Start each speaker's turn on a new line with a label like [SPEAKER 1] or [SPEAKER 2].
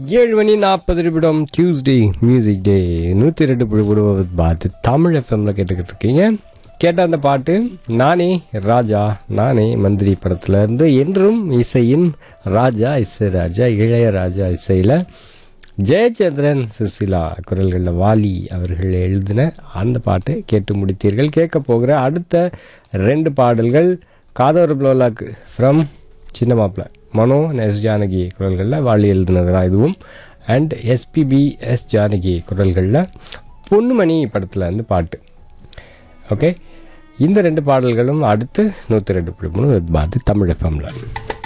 [SPEAKER 1] ஏழு மணி நாற்பது நிமிடம் டியூஸ்டே மியூசிக் டே நூற்றி ரெண்டு புள்ளி விடுவது பார்த்து தமிழ் எஃப்எம்ல கேட்டுக்கிட்டு இருக்கீங்க கேட்ட அந்த பாட்டு நானே ராஜா நானே மந்திரி படத்துல இருந்து என்றும் இசையின் ராஜா இசை ராஜா இளையராஜா இசையில் ஜெயச்சந்திரன் சுசிலா குரல்களில் வாலி அவர்கள் எழுதின அந்த பாட்டை கேட்டு முடித்தீர்கள் கேட்க போகிற அடுத்த ரெண்டு பாடல்கள் காதோர ப்ளோலாக்கு ஃப்ரம் சின்ன மாப்பிள்ள மனோ and எஸ் ஜானகி குரல்களில் வாலி எழுதினது தான் இதுவும் அண்ட் எஸ்பிபி எஸ் ஜானகி குரல்களில் பொன்னுமணி படத்தில் இருந்து பாட்டு ஓகே இந்த ரெண்டு பாடல்களும் அடுத்து நூற்றி ரெண்டு புள்ளி மூணு பார்த்து தமிழ் எஃப்எம்ல